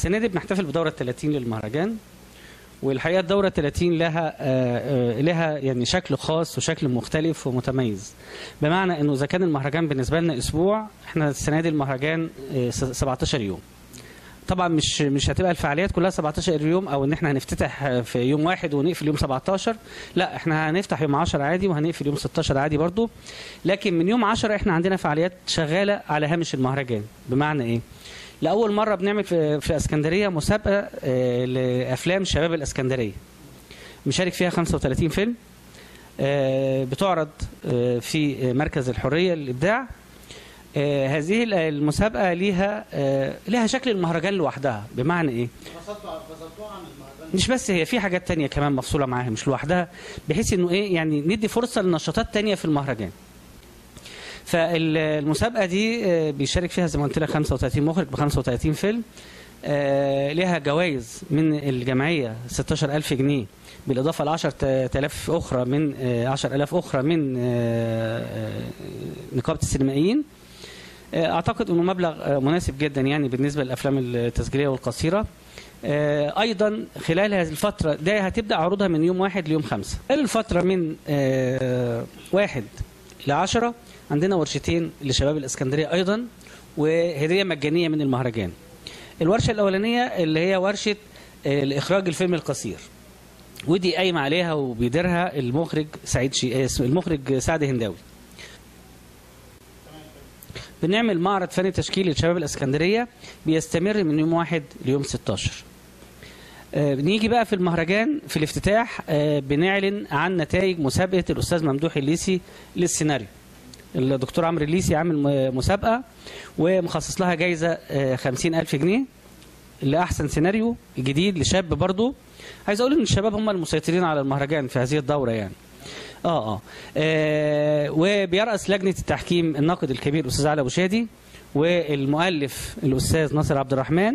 السنه دي بنحتفل بدوره 30 للمهرجان والحقيقه الدوره 30 لها آه، آه، لها يعني شكل خاص وشكل مختلف ومتميز بمعنى انه اذا كان المهرجان بالنسبه لنا اسبوع احنا السنه دي المهرجان آه، س- 17 يوم طبعا مش مش هتبقى الفعاليات كلها 17 يوم او ان احنا هنفتتح في يوم واحد ونقفل يوم 17 لا احنا هنفتح يوم 10 عادي وهنقفل يوم 16 عادي برضو لكن من يوم 10 احنا عندنا فعاليات شغاله على هامش المهرجان بمعنى ايه لاول مره بنعمل في في اسكندريه مسابقه آه، لافلام شباب الاسكندريه مشارك فيها 35 فيلم آه، بتعرض آه، في مركز الحريه للابداع آه، هذه المسابقه ليها آه، لها شكل المهرجان لوحدها بمعنى ايه مش بس هي في حاجات تانية كمان مفصولة معاها مش لوحدها بحيث انه ايه يعني ندي فرصة لنشاطات تانية في المهرجان فالمسابقة دي آه، بيشارك فيها زي ما قلت لك 35 مخرج ب 35 فيلم آه، لها جوائز من الجمعية 16000 جنيه بالإضافة ل 10000 أخرى من آه، 10000 أخرى من آه، آه، نقابة السينمائيين آه، أعتقد أنه مبلغ آه، مناسب جدا يعني بالنسبة للأفلام التسجيلية والقصيرة آه، ايضا خلال هذه الفتره ده هتبدا عروضها من يوم واحد ليوم خمسة خلال الفتره من آه، واحد لعشرة عندنا ورشتين لشباب الاسكندريه ايضا وهديه مجانيه من المهرجان الورشه الاولانيه اللي هي ورشه آه، لاخراج الفيلم القصير ودي قايمه عليها وبيديرها المخرج سعيد شي... آه، المخرج سعد هنداوي بنعمل معرض فني تشكيلي لشباب الاسكندريه بيستمر من يوم واحد ليوم 16 آه، بنيجي بقى في المهرجان في الافتتاح آه، بنعلن عن نتائج مسابقه الاستاذ ممدوح الليسي للسيناريو الدكتور عمرو الليسي عامل م- مسابقه ومخصص لها جايزه خمسين ألف جنيه لأحسن سيناريو جديد لشاب برضو عايز أقول إن الشباب هم المسيطرين على المهرجان في هذه الدورة يعني آه, آه, آه وبيرأس لجنة التحكيم الناقد الكبير الأستاذ علي أبو شادي والمؤلف الأستاذ ناصر عبد الرحمن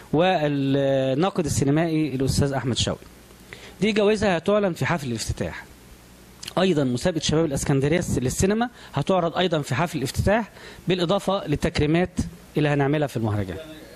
والناقد السينمائي الأستاذ أحمد شوقي دي جوائزها هتعلن في حفل الافتتاح ايضا مسابقه شباب الاسكندريه للسينما هتعرض ايضا في حفل الافتتاح بالاضافه للتكريمات اللي هنعملها في المهرجان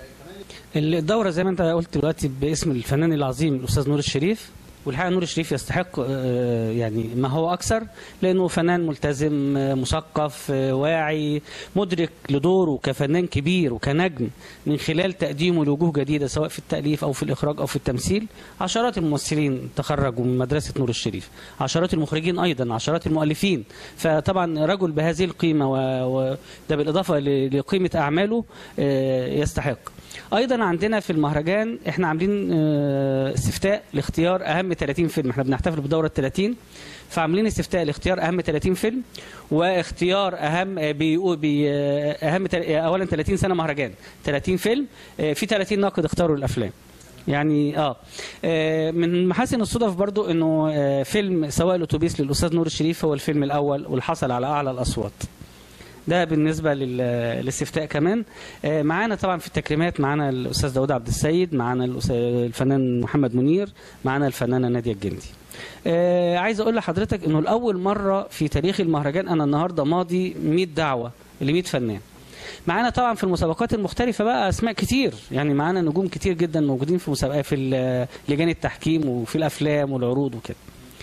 الدوره زي ما انت قلت دلوقتي باسم الفنان العظيم الاستاذ نور الشريف والحقيقه نور الشريف يستحق آه، يعني ما هو اكثر لانه فنان ملتزم آه، مثقف آه، واعي مدرك لدوره كفنان كبير وكنجم من خلال تقديمه لوجوه جديده سواء في التاليف او في الاخراج او في التمثيل عشرات الممثلين تخرجوا من مدرسه نور الشريف عشرات المخرجين ايضا عشرات المؤلفين فطبعا رجل بهذه القيمه وده بالاضافه ل- لقيمه اعماله آه، يستحق ايضا عندنا في المهرجان احنا عاملين آه، استفتاء لاختيار اهم 30 فيلم احنا بنحتفل بدوره 30 فعاملين استفتاء لاختيار اهم 30 فيلم واختيار اهم آه، بيقو- بي آه، اهم تل- آه، اولا 30 سنه مهرجان 30 فيلم آه، في 30 ناقد اختاروا الافلام يعني اه آه، من محاسن الصدف برضو انه آه، فيلم سواق الاتوبيس للاستاذ نور الشريف هو الفيلم الاول واللي حصل على اعلى الاصوات ده بالنسبه لل- للاستفتاء كمان آه، معانا طبعا في التكريمات معانا الاستاذ داود عبد السيد معانا الأس- الفنان محمد منير معانا الفنانه ناديه الجندي آه، عايز اقول لحضرتك انه لاول مره في تاريخ المهرجان انا النهارده ماضي 100 دعوه ل 100 فنان معانا طبعا في المسابقات المختلفة بقى أسماء كتير يعني معانا نجوم كتير جدا موجودين في مسابقات في ال- لجان التحكيم وفي الأفلام والعروض وكده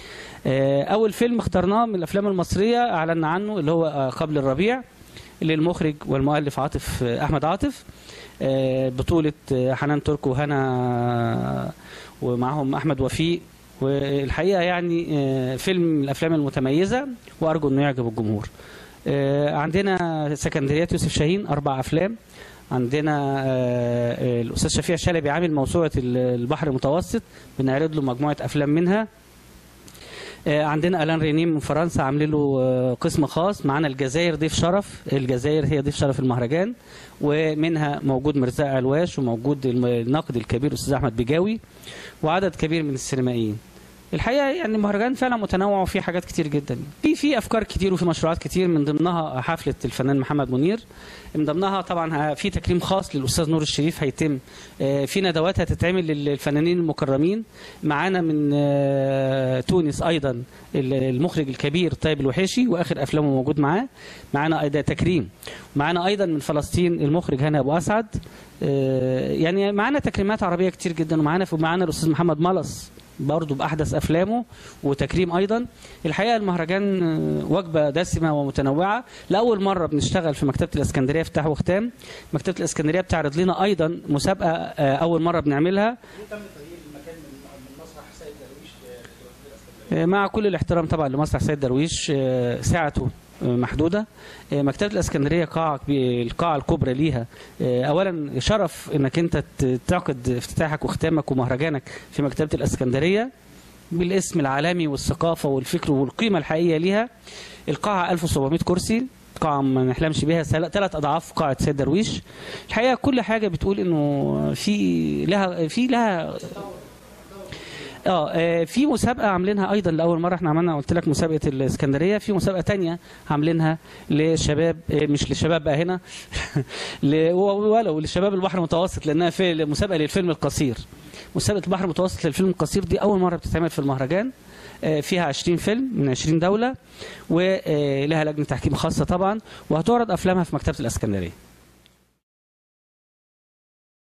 آه، أول فيلم اخترناه من الأفلام المصرية أعلنا عنه اللي هو آه، قبل الربيع اللي المخرج والمؤلف عاطف آه، أحمد عاطف آه، بطولة آه، حنان ترك وهنا ومعهم أحمد وفيق والحقيقة يعني آه، فيلم من الأفلام المتميزة وأرجو أنه يعجب الجمهور آه، عندنا سكندريات يوسف شاهين أربع أفلام عندنا آه، آه، الأستاذ شفيع شلبي عامل موسوعة ال- البحر المتوسط بنعرض له مجموعة أفلام منها آه، عندنا الان رينيم من فرنسا عاملين له آه، قسم خاص معانا الجزائر ضيف شرف الجزائر هي ضيف شرف المهرجان ومنها موجود مرزاق علواش وموجود الم- الناقد الكبير الاستاذ احمد بجاوي وعدد كبير من السينمائيين الحقيقه يعني المهرجان فعلا متنوع وفيه حاجات كتير جدا في في افكار كتير وفي مشروعات كتير من ضمنها حفله الفنان محمد منير من ضمنها طبعا في تكريم خاص للاستاذ نور الشريف هيتم آه، في ندوات هتتعمل للفنانين المكرمين معانا من آه، تونس ايضا المخرج الكبير طيب الوحيشي واخر افلامه موجود معاه معانا ده تكريم معانا ايضا من فلسطين المخرج هاني ابو اسعد آه، يعني معانا تكريمات عربيه كتير جدا ومعانا معانا الاستاذ محمد ملص برضه باحدث افلامه وتكريم ايضا الحقيقه المهرجان آه، وجبه دسمه ومتنوعه لاول مره بنشتغل في مكتبه الاسكندريه افتتاح وختام مكتبه الاسكندريه بتعرض لنا ايضا مسابقه آه، اول مره بنعملها آه، مع كل الاحترام طبعا لمسرح سيد درويش آه، ساعته آه، محدوده آه، مكتبه الاسكندريه قاعه كبي- القاعه الكبرى ليها آه، اولا شرف انك انت ت- تعقد افتتاحك وختامك ومهرجانك في مكتبه الاسكندريه بالاسم العالمي والثقافه والفكر والقيمه الحقيقيه ليها القاعه 1700 كرسي قاعة ما نحلمش بيها ثلاث أضعاف قاعة سيد درويش الحقيقة كل حاجة بتقول إنه في لها في لها اه آه، في مسابقه عاملينها ايضا لاول مره احنا عملنا قلت لك مسابقه الاسكندريه في مسابقه تانية عاملينها لشباب آه، مش لشباب بقى هنا ل- ولو لشباب البحر المتوسط لانها في مسابقه للفيلم القصير مسابقه البحر المتوسط للفيلم القصير دي اول مره بتتعمل في المهرجان آه، فيها 20 فيلم من 20 دوله ولها لجنه تحكيم خاصه طبعا وهتعرض افلامها في مكتبه الاسكندريه